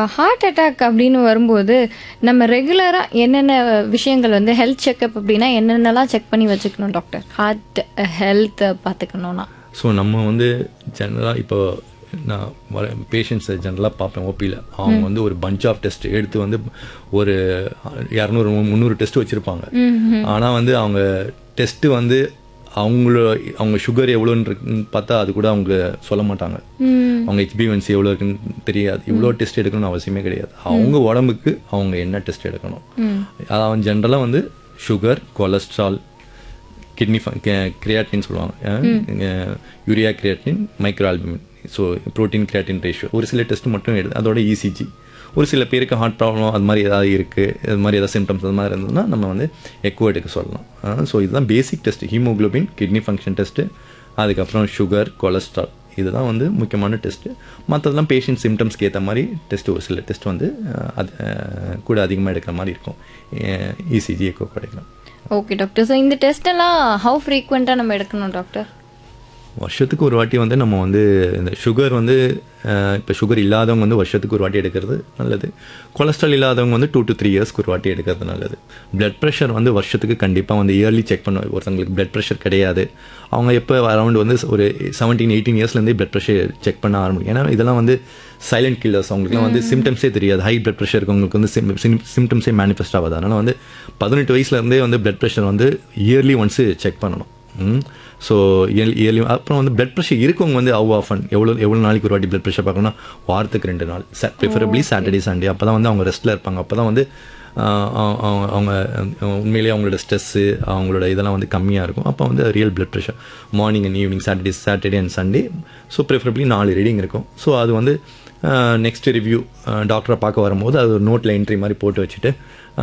Heart attack அப்படின்னு வரும்போது நம்ம ரெகுலராக என்னென்ன விஷயங்கள் வந்து ஹெல்த் செக்கப் அப்படின்னா என்னென்னலாம் செக் பண்ணி வச்சுக்கணும் டாக்டர் ஹார்ட் ஹெல்த் பார்த்துக்கணும்னா ஸோ நம்ம வந்து ஜென்ரலாக இப்போ நான் வர பேஷண்ட்ஸை ஜென்ரலாக பார்ப்பேன் ஓபியில் அவங்க வந்து ஒரு பஞ்ச் ஆஃப் டெஸ்ட் எடுத்து வந்து ஒரு இரநூறு முந்நூறு டெஸ்ட் வச்சுருப்பாங்க ஆனால் வந்து அவங்க டெஸ்ட்டு வந்து அவங்கள அவங்க சுகர் எவ்வளோன்னு இருக்குன்னு பார்த்தா அது கூட அவங்க சொல்ல மாட்டாங்க அவங்க ஹெச்பிவன்சி எவ்வளோ இருக்குன்னு தெரியாது இவ்வளோ டெஸ்ட் எடுக்கணும்னு அவசியமே கிடையாது அவங்க உடம்புக்கு அவங்க என்ன டெஸ்ட் எடுக்கணும் அதாவது ஜென்ரலாக வந்து சுகர் கொலஸ்ட்ரால் கிட்னி கிரியாட்டின் சொல்லுவாங்க urea creatinine micro albumin so protein creatinine ratio ஒரு சில டெஸ்ட் மட்டும் எடுத்து அதோட இசிஜி ஒரு சில பேருக்கு ஹார்ட் ப்ராப்ளம் அது மாதிரி ஏதாவது இருக்குது அது மாதிரி ஏதாவது சிம்டம்ஸ் அது மாதிரி இருந்ததுன்னா நம்ம வந்து எக்கோ எடுக்க சொல்லலாம் ஸோ இதுதான் basic test haemoglobin kidney function test அதுக்கப்புறம் சுகர் கொலஸ்ட்ரால் இதுதான் வந்து முக்கியமான டெஸ்ட்டு மற்றதெல்லாம் பேஷண்ட் சிம்டம்ஸ்க்கு ஏற்ற மாதிரி டெஸ்ட் ஒரு சில டெஸ்ட் வந்து அஹ், அது அஹ், கூட அதிகமாக எடுக்கிற மாதிரி இருக்கும் இசிஜி எக்கோ கிடைக்கலாம் ஓகே டாக்டர் ஸோ இந்த டெஸ்ட் எல்லாம் ஹவு ஃப்ரீக்வெண்ட்டாக நம்ம எடுக்கணும் டாக்டர் வருஷத்துக்கு ஒரு வாட்டி வந்து நம்ம வந்து இந்த சுகர் வந்து இப்போ சுகர் இல்லாதவங்க வந்து வருஷத்துக்கு ஒரு வாட்டி எடுக்கிறது நல்லது கொலஸ்ட்ரால் இல்லாதவங்க வந்து டூ டு த்ரீ இயர்ஸ்க்கு ஒரு வாட்டி எடுக்கிறது நல்லது பிளட் ப்ரெஷர் வந்து வருஷத்துக்கு கண்டிப்பாக வந்து இயர்லி செக் பண்ண ஒருத்தங்களுக்கு பிளட் ப்ரெஷர் கிடையாது அவங்க எப்போ அரௌண்ட் வந்து ஒரு செவன்டீன் எயிட்டீன் இயர்ஸ்லேருந்தே பிளட் ப்ரெஷர் செக் பண்ண ஆரம்பிக்கும் ஏன்னா இதெல்லாம் வந்து சைலண்ட் கில்லர்ஸ் அவங்களுக்குலாம் வந்து சிம்டம்ஸே தெரியாது ஹை பிளட் ப்ரெஷர் இருக்கவங்களுக்கு வந்து சிம்டம்ஸே மேனிஃபெஸ்ட் ஆகாது அதனால் வந்து பதினெட்டு வயசுலேருந்தே வந்து பிளட் ப்ரெஷர் வந்து இயர்லி ஒன்ஸு செக் பண்ணணும் ஸோ இயர்லி அப்புறம் வந்து பிளட் ப்ரெஷர் இருக்கவங்க வந்து அவு ஆஃபன் எவ்வளோ எவ்வளோ நாளைக்கு ஒரு வாட்டி பிளட் ப்ரெஷர் பார்க்கணும்னா வாரத்துக்கு ரெண்டு நாள் ப்ரிஃபரபிளி சாட்டர்டே சண்டே அப்போ தான் வந்து அவங்க ரெஸ்ட்டில் இருப்பாங்க அப்போ தான் வந்து ஆஹ் அவங்க- அவங்க அவங்க உண்மையிலேயே அவங்களோட ஸ்ட்ரெஸ்ஸு அவங்களோட இதெல்லாம் வந்து கம்மியாக இருக்கும் அப்போ வந்து real blood pressure morning and evening Saturday Saturday and Sunday so preferably நாலு ரீடிங் இருக்கும் ஸோ அது வந்து நெக்ஸ்ட் ரிவ்யூ டாக்டரை பார்க்க வரும்போது அது ஒரு நோட்டில் என்ட்ரி மாதிரி போட்டு வச்சுட்டு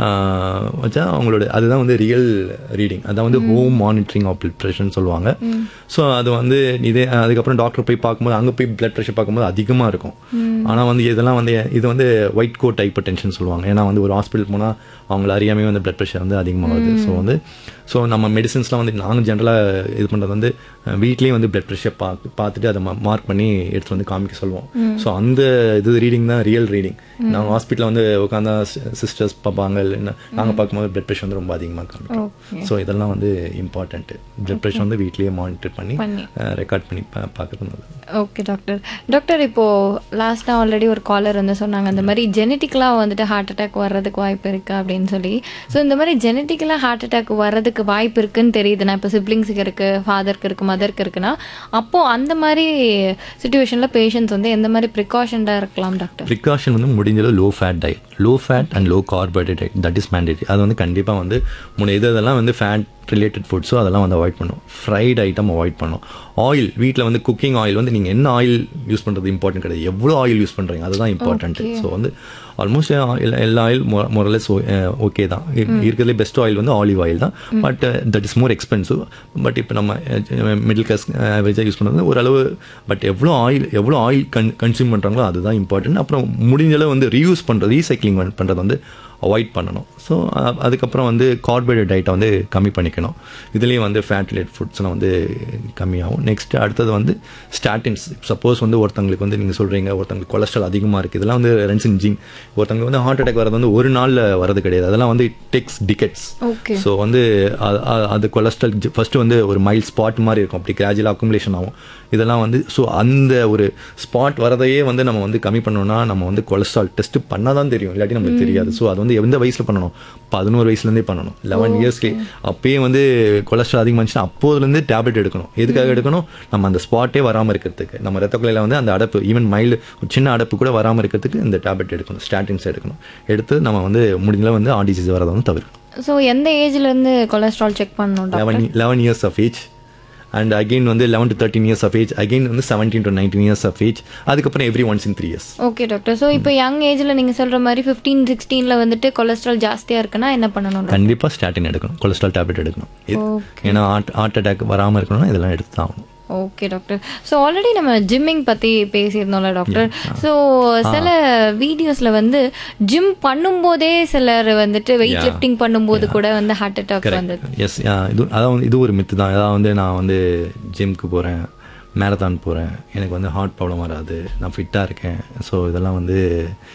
ஆஹ் வச்சா அவங்களோட அதுதான் வந்து ரியல் ரீடிங் அதான் வந்து ஹோம் மானிட்டரிங் ஆஃப் பிளட் ப்ரெஷர்னு சொல்லுவாங்க ஸோ அது வந்து இதே அதுக்கப்புறம் டாக்டர் போய் பார்க்கும்போது அங்கே போய் பிளட் ப்ரெஷர் பார்க்கும்போது அதிகமாக இருக்கும் ஆனால் வந்து இதெல்லாம் வந்து இது வந்து ஒயிட் கோட் டைப்பர் டென்ஷன் சொல்லுவாங்க ஏன்னா வந்து ஒரு ஹாஸ்பிட்டல் போனால் அவங்கள அறியாமே வந்து பிளட் ப்ரெஷர் வந்து அதிகமாக வருது ஸோ வந்து ஸோ நம்ம மெடிசன்ஸ்லாம் வந்து நாங்கள் ஜென்ரலாக இது பண்ணுறது வந்து அஹ், வீட்லயே வந்து பிளட் ப்ரெஷர் பார்த்து பார்த்துட்டு அதை மார்க் பண்ணி எடுத்து வந்து காமிக்க சொல்லுவோம் ஸோ அந்த இது ரீடிங் தான் ரியல் ரீடிங் நாங்கள் ஹாஸ்பிட்டலில் வந்து உட்காந்தா சிஸ்டர்ஸ் பார்ப்பாங்க இல்லைன்னா நாங்கள் பார்க்கும்போது பிளட் ப்ரெஷர் வந்து ரொம்ப அதிகமாக காமிக்கும் ஸோ இதெல்லாம் வந்து இம்பார்ட்டன்ட்டு பிளட் ப்ரெஷர் வந்து வீட்லயே மானிட்டர் பண்ணி பண்ணி. ரெக்கார்ட் பண்ணி பா பார்க்குறது நல்லது ஓகே டாக்டர் டாக்டர் இப்போ லாஸ்ட்டாக ஆல்ரெடி ஒரு காலர் வந்து சொன்னாங்க அந்த மாதிரி ஜெனட்டிக்கலாக வந்துட்டு ஹார்ட் அட்டாக் வர்றதுக்கு வாய்ப்பு இருக்கு அப்படின்னு சொல்லி ஸோ இந்த மாதிரி ஜெனட்டிக்கலாக ஹார்ட் அட்டாக் வர்றதுக்கு வாய்ப்பு இருக்குன்னு தெரியுதுண்ணா இப்போ சிப்ளிங்ஸுக்கு இருக்கு ஃபாதருக்கு இருக்கு மதருக்கு இருக்குன்னா அப்போ அந்த மாதிரி சுச்சுவேஷனில் பேஷண்ட்ஸ் வந்து எந்த மாதிரி ப்ரிகாஷன்டாக இருக்கலாம் டாக்டர் ப்ரிகாஷன் வந்து முடிஞ்சளவு low fat diet low fat and low carbohydrate diet that is mandatory அது வந்து கண்டிப்பாக வந்து முன்ன இது இதெல்லாம் வந்து ஃபேட் ரிலேட்டட் ஃபுட்ஸோ அதெல்லாம் வந்து அவாய்ட் பண்ணும் ஃப்ரைட் ஐட்டம் அவாய்ட் பண்ணும் ஆயில் வீட்டில் வந்து குக்கிங் ஆயில் வந்து நீங்கள் என்ன ஆயில் யூஸ் பண்ணுறது இம்பார்ட்டன்ட் கிடையாது எவ்வளோ ஆயில் யூஸ் பண்ணுறீங்க அதுதான் இம்பார்ட்டன்ட் ஸோ வந்து ஆல்மோஸ்ட் எல்லா ஆயில் மொரலஸ் ஓகே தான் இருக்கிறதுலே பெஸ்ட் ஆயில் வந்து ஆலிவ் ஆயில் தான் but that is more expensive but இப்போ நம்ம மிடில் கிளாஸ் ஆவரேஜாக யூஸ் பண்ணுறது ஓரளவு பட் எவ்வளோ ஆயில் எவ்வளோ ஆயில் கன் கன்சியூம் பண்ணுறாங்களோ அதுதான் இம்பார்ட்டன்ட் அப்புறம் முடிஞ்ச அளவு வந்து ரீயூஸ் பண்ணுறது ரீசைக்ளிங் பண்ணுறது வந்து அவாய்ட் பண்ணணும் ஸோ அதுக்கப்புறம் வந்து கார்போஹைட்ரேட் டயட்டை வந்து கம்மி பண்ணிக்கணும் இதுலேயும் வந்து ஃபேட் ரிலேட் ஃபுட்ஸ்லாம் வந்து கம்மியாகும் நெக்ஸ்ட் அடுத்தது வந்து ஸ்டாட்டின்ஸ் சப்போஸ் வந்து ஒருத்தங்களுக்கு வந்து நீங்கள் சொல்கிறீங்க ஒருத்தங்களுக்கு கொலஸ்ட்ரால் அதிகமாக இருக்குது இதெல்லாம் வந்து ரென்சின் ஜிங் ஒருத்தங்களுக்கு வந்து ஹார்ட் அட்டாக் வரது வந்து ஒரு நாளில் வரது கிடையாது அதெல்லாம் வந்து டெக்ஸ் டிக்கெட்ஸ் ஓகே ஸோ வந்து அது- அது- அது கொலஸ்ட்ரால் ஃபஸ்ட்டு வந்து ஒரு மைல் ஸ்பாட் மாதிரி இருக்கும் அப்படி கிராஜுவல் அக்குமுலேஷன் ஆகும் இதெல்லாம் வந்து ஸோ அந்த ஒரு ஸ்பாட் வரதையே வந்து நம்ம வந்து கம்மி பண்ணோம்னா நம்ம வந்து கொலஸ்ட்ரால் டெஸ்ட் பண்ணால் தான் தெரியும் இல்லாட்டி நம்மளுக்கு தெரியாது ஸோ அது வந்து எந்த வயசில் பண்ணணும் பதினோரு வயசுலேருந்தே பண்ணணும் லெவன் இயர்ஸ்க்கு அப்பயே வந்து கொலஸ்ட்ரால் அதிகமாக இருந்துச்சுன்னா அப்போதுலேருந்து டேப்லெட் எடுக்கணும் எதுக்காக எடுக்கணும் நம்ம அந்த ஸ்பாட்டே வராமல் இருக்கிறதுக்கு நம்ம ரத்த குழாயில வந்து அந்த அடப்பு ஈவன் மைல்டு ஒரு சின்ன அடப்பு கூட வராமல் இருக்கிறதுக்கு இந்த டேப்லெட் எடுக்கணும் ஸ்டாட்டின்ஸ் எடுக்கணும் எடுத்து நம்ம வந்து முடிஞ்சளவு வந்து ஆர் டிசீஸ் வரதை வந்து தவிர்க்கணும் ஸோ எந்த ஏஜ்லேருந்து கொலஸ்ட்ரால் செக் பண்ணணும் doctor eleven eleven years of age and again வந்து eleven to thirteen years of age again வந்து seventeen to nineteen years of age அதுக்கப்புறம் every once in three years okay doctor so இப்போ young ஏஜில் நீங்கள் சொல்கிற மாதிரி fifteen சிக்ஸ்டீனில் வந்துட்டு cholesterol ஜாஸ்தியாக இருக்குன்னா என்ன பண்ணணும் doctor? கண்டிப்பாக ஸ்டாட்டின் எடுக்கணும் கொலஸ்ட்ரால் டேப்லெட் எடுக்கணும் இது- ஏன்னா ஹார்ட் ஹார்ட் அட்டாக் வராமல் இருக்கணும்னா இதெல்லாம் எடுத்து தான் ஆகணும் ஓகே டாக்டர் ஸோ ஆல்ரெடி நம்ம ஜிம்மிங் பற்றி பேசியிருந்தோம்ல டாக்டர் ஸோ சில வீடியோஸில் வந்து ஜிம் பண்ணும்போதே சிலர் வந்துட்டு வெயிட் லிஃப்டிங் பண்ணும்போது கூட வந்து ஹார்ட் அட்டாக் வந்தது எஸ் இது அதான் வந்து இது ஒரு மித்து தான் அதான் வந்து நான் வந்து ஜிம்க்கு போகிறேன் மேரத்தான் போகிறேன் எனக்கு வந்து ஹார்ட் ப்ராப்ளம் வராது நான் ஃபிட்டாக இருக்கேன் ஸோ இதெல்லாம் வந்து